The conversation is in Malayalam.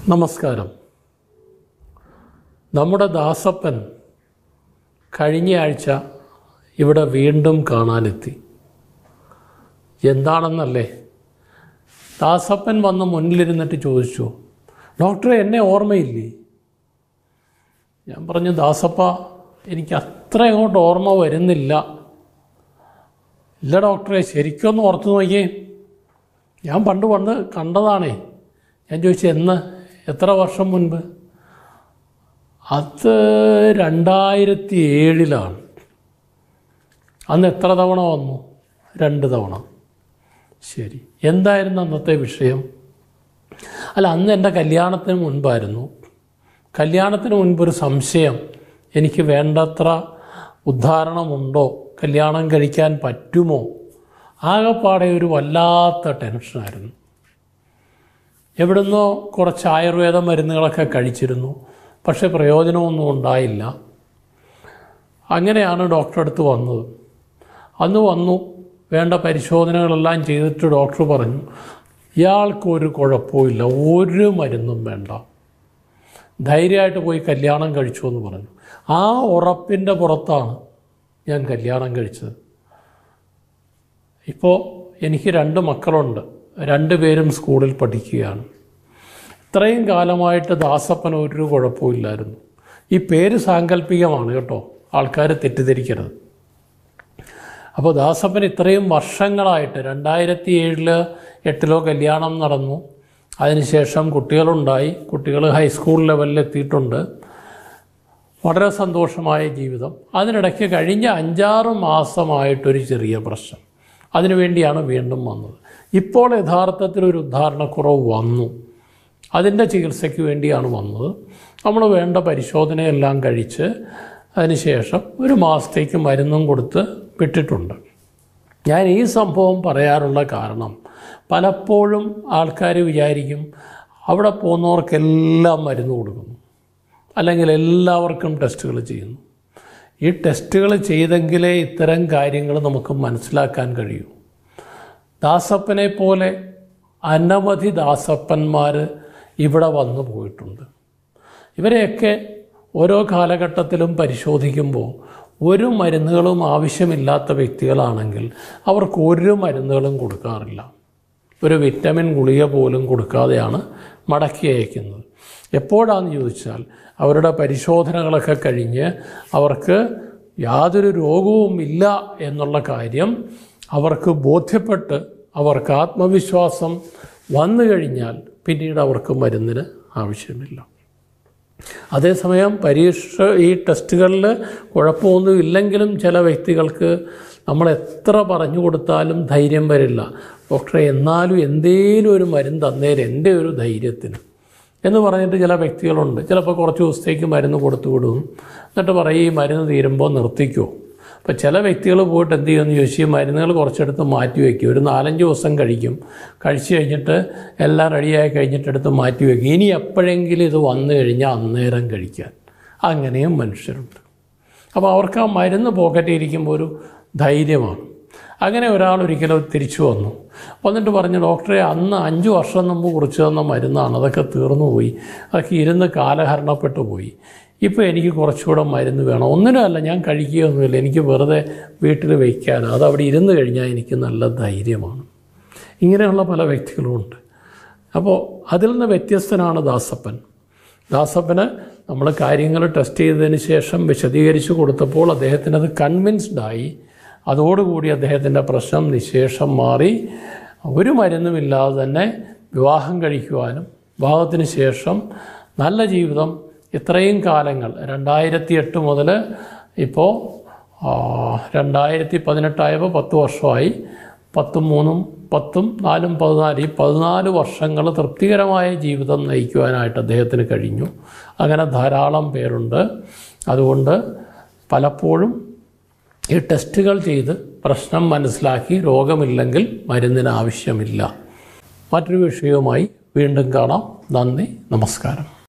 നമസ്കാരം നമ്മുടെ ദാസപ്പൻ കഴിഞ്ഞ ആഴ്ച ഇവിടെ വീണ്ടും കാണാനെത്തി എന്താണെന്നല്ലേ ദാസപ്പൻ വന്ന് മുന്നിലിരുന്നിട്ട് ചോദിച്ചു ഡോക്ടറെ എന്നെ ഓർമ്മയില്ലേ ഞാൻ പറഞ്ഞു ദാസപ്പ എനിക്ക് അത്ര അങ്ങോട്ട് ഓർമ്മ വരുന്നില്ല ഇല്ല ഡോക്ടറെ ശരിക്കൊന്ന് ഓർത്തു നോക്കിയേ ഞാൻ പണ്ട് പണ്ട് കണ്ടതാണേ ഞാൻ ചോദിച്ചു എന്ന് എത്ര വർഷം മുൻപ് അത് രണ്ടായിരത്തി ഏഴിലാണ് അന്ന് എത്ര തവണ വന്നു രണ്ട് തവണ ശരി എന്തായിരുന്നു അന്നത്തെ വിഷയം അല്ല അന്ന് എൻ്റെ കല്യാണത്തിന് മുൻപായിരുന്നു കല്യാണത്തിന് മുൻപൊരു സംശയം എനിക്ക് വേണ്ടത്ര ഉദ്ധാരണമുണ്ടോ കല്യാണം കഴിക്കാൻ പറ്റുമോ ആകെപ്പാടെ ഒരു വല്ലാത്ത ടെൻഷനായിരുന്നു എവിടുന്നോ കുറച്ച് ആയുർവേദ മരുന്നുകളൊക്കെ കഴിച്ചിരുന്നു പക്ഷേ പ്രയോജനമൊന്നും ഉണ്ടായില്ല അങ്ങനെയാണ് ഡോക്ടറെ അടുത്ത് വന്നത് അന്ന് വന്നു വേണ്ട പരിശോധനകളെല്ലാം ചെയ്തിട്ട് ഡോക്ടർ പറഞ്ഞു ഇയാൾക്കൊരു കുഴപ്പമില്ല ഒരു മരുന്നും വേണ്ട ധൈര്യമായിട്ട് പോയി കല്യാണം കഴിച്ചു എന്ന് പറഞ്ഞു ആ ഉറപ്പിൻ്റെ പുറത്താണ് ഞാൻ കല്യാണം കഴിച്ചത് ഇപ്പോൾ എനിക്ക് രണ്ട് മക്കളുണ്ട് രണ്ട് പേരും സ്കൂളിൽ പഠിക്കുകയാണ് ഇത്രയും കാലമായിട്ട് ദാസപ്പൻ ഒരു കുഴപ്പമില്ലായിരുന്നു ഈ പേര് സാങ്കല്പികമാണ് കേട്ടോ ആൾക്കാർ തെറ്റിദ്ധരിക്കരുത് അപ്പോൾ ദാസപ്പൻ ഇത്രയും വർഷങ്ങളായിട്ട് രണ്ടായിരത്തി ഏഴില് എട്ടിലോ കല്യാണം നടന്നു അതിനുശേഷം കുട്ടികളുണ്ടായി കുട്ടികൾ ഹൈസ്കൂൾ ലെവലിൽ എത്തിയിട്ടുണ്ട് വളരെ സന്തോഷമായ ജീവിതം അതിനിടയ്ക്ക് കഴിഞ്ഞ അഞ്ചാറ് മാസമായിട്ടൊരു ചെറിയ പ്രശ്നം അതിനുവേണ്ടിയാണ് വീണ്ടും വന്നത് ഇപ്പോൾ യഥാർത്ഥത്തിൽ ഒരു ഉദ്ധാരണക്കുറവ് വന്നു അതിൻ്റെ ചികിത്സയ്ക്ക് വേണ്ടിയാണ് വന്നത് നമ്മൾ വേണ്ട പരിശോധനയെല്ലാം കഴിച്ച് അതിനുശേഷം ഒരു മാസത്തേക്ക് മരുന്നും കൊടുത്ത് വിട്ടിട്ടുണ്ട് ഞാൻ ഈ സംഭവം പറയാറുള്ള കാരണം പലപ്പോഴും ആൾക്കാർ വിചാരിക്കും അവിടെ പോകുന്നവർക്കെല്ലാം മരുന്ന് കൊടുക്കുന്നു അല്ലെങ്കിൽ എല്ലാവർക്കും ടെസ്റ്റുകൾ ചെയ്യുന്നു ഈ ടെസ്റ്റുകൾ ചെയ്തെങ്കിലേ ഇത്തരം കാര്യങ്ങൾ നമുക്ക് മനസ്സിലാക്കാൻ കഴിയൂ ദാസപ്പനെ പോലെ അനവധി ദാസപ്പന്മാർ ഇവിടെ വന്നു പോയിട്ടുണ്ട് ഇവരെയൊക്കെ ഓരോ കാലഘട്ടത്തിലും പരിശോധിക്കുമ്പോൾ ഒരു മരുന്നുകളും ആവശ്യമില്ലാത്ത വ്യക്തികളാണെങ്കിൽ അവർക്ക് ഒരു മരുന്നുകളും കൊടുക്കാറില്ല ഒരു വിറ്റമിൻ ഗുളിക പോലും കൊടുക്കാതെയാണ് മടക്കി അയക്കുന്നത് എപ്പോഴാണെന്ന് ചോദിച്ചാൽ അവരുടെ പരിശോധനകളൊക്കെ കഴിഞ്ഞ് അവർക്ക് യാതൊരു രോഗവും ഇല്ല എന്നുള്ള കാര്യം അവർക്ക് ബോധ്യപ്പെട്ട് അവർക്ക് ആത്മവിശ്വാസം വന്നു കഴിഞ്ഞാൽ പിന്നീട് അവർക്ക് മരുന്നിന് ആവശ്യമില്ല അതേസമയം പരീക്ഷ ഈ ടെസ്റ്റുകളിൽ കുഴപ്പമൊന്നും ഇല്ലെങ്കിലും ചില വ്യക്തികൾക്ക് നമ്മൾ എത്ര പറഞ്ഞു കൊടുത്താലും ധൈര്യം വരില്ല ഡോക്ടറെ എന്നാലും എന്തേലും ഒരു മരുന്ന് തന്നേര് എൻ്റെ ഒരു ധൈര്യത്തിന് എന്ന് പറഞ്ഞിട്ട് ചില വ്യക്തികളുണ്ട് ചിലപ്പോൾ കുറച്ച് ദിവസത്തേക്ക് മരുന്ന് കൊടുത്തു വിടും എന്നിട്ട് പറയും ഈ മരുന്ന് തീരുമ്പോൾ നിർത്തിക്കോ അപ്പോൾ ചില വ്യക്തികൾ പോയിട്ട് എന്ത് ചെയ്യുമെന്ന് ചോദിച്ചാൽ മരുന്നുകൾ കുറച്ചെടുത്ത് മാറ്റി വയ്ക്കും ഒരു നാലഞ്ച് ദിവസം കഴിക്കും കഴിച്ച് കഴിഞ്ഞിട്ട് എല്ലാം റെഡിയായി കഴിഞ്ഞിട്ട് എടുത്ത് മാറ്റി വയ്ക്കും ഇനി എപ്പോഴെങ്കിലും ഇത് വന്നു കഴിഞ്ഞാൽ അന്നേരം കഴിക്കാൻ അങ്ങനെയും മനുഷ്യരുണ്ട് അപ്പോൾ അവർക്ക് ആ മരുന്ന് പോക്കറ്റിൽ ഇരിക്കുമ്പോൾ ഒരു ധൈര്യമാണ് അങ്ങനെ ഒരാൾ ഒരിക്കലും തിരിച്ചു വന്നു വന്നിട്ട് പറഞ്ഞു ഡോക്ടറെ അന്ന് അഞ്ച് വർഷം മുമ്പ് കുറിച്ച് തന്ന മരുന്നാണ് അതൊക്കെ തീർന്നു പോയി അതൊക്കെ ഇരുന്ന് കാലഹരണപ്പെട്ടു പോയി ഇപ്പോൾ എനിക്ക് കുറച്ചുകൂടെ മരുന്ന് വേണം ഒന്നിനുമല്ല ഞാൻ കഴിക്കുകയൊന്നുമില്ല എനിക്ക് വെറുതെ വീട്ടിൽ വയ്ക്കാൻ അത് അവിടെ ഇരുന്ന് കഴിഞ്ഞാൽ എനിക്ക് നല്ല ധൈര്യമാണ് ഇങ്ങനെയുള്ള പല വ്യക്തികളുമുണ്ട് അപ്പോൾ അതിൽ നിന്ന് വ്യത്യസ്തനാണ് ദാസപ്പൻ ദാസപ്പന് നമ്മൾ കാര്യങ്ങൾ ടെസ്റ്റ് ചെയ്തതിന് ശേഷം വിശദീകരിച്ച് കൊടുത്തപ്പോൾ അദ്ദേഹത്തിന് അത് കൺവിൻസ്ഡായി അതോടുകൂടി അദ്ദേഹത്തിൻ്റെ പ്രശ്നം നിശേഷം മാറി ഒരു മരുന്നുമില്ലാതെ തന്നെ വിവാഹം കഴിക്കുവാനും വിവാഹത്തിന് ശേഷം നല്ല ജീവിതം ഇത്രയും കാലങ്ങൾ രണ്ടായിരത്തി എട്ട് മുതൽ ഇപ്പോൾ രണ്ടായിരത്തി പതിനെട്ടായപ്പോൾ പത്ത് വർഷമായി പത്തും മൂന്നും പത്തും നാലും പതിനാല് ഈ പതിനാല് വർഷങ്ങൾ തൃപ്തികരമായ ജീവിതം നയിക്കുവാനായിട്ട് അദ്ദേഹത്തിന് കഴിഞ്ഞു അങ്ങനെ ധാരാളം പേരുണ്ട് അതുകൊണ്ട് പലപ്പോഴും ഈ ടെസ്റ്റുകൾ ചെയ്ത് പ്രശ്നം മനസ്സിലാക്കി രോഗമില്ലെങ്കിൽ മരുന്നിന് ആവശ്യമില്ല മറ്റൊരു വിഷയവുമായി വീണ്ടും കാണാം നന്ദി നമസ്കാരം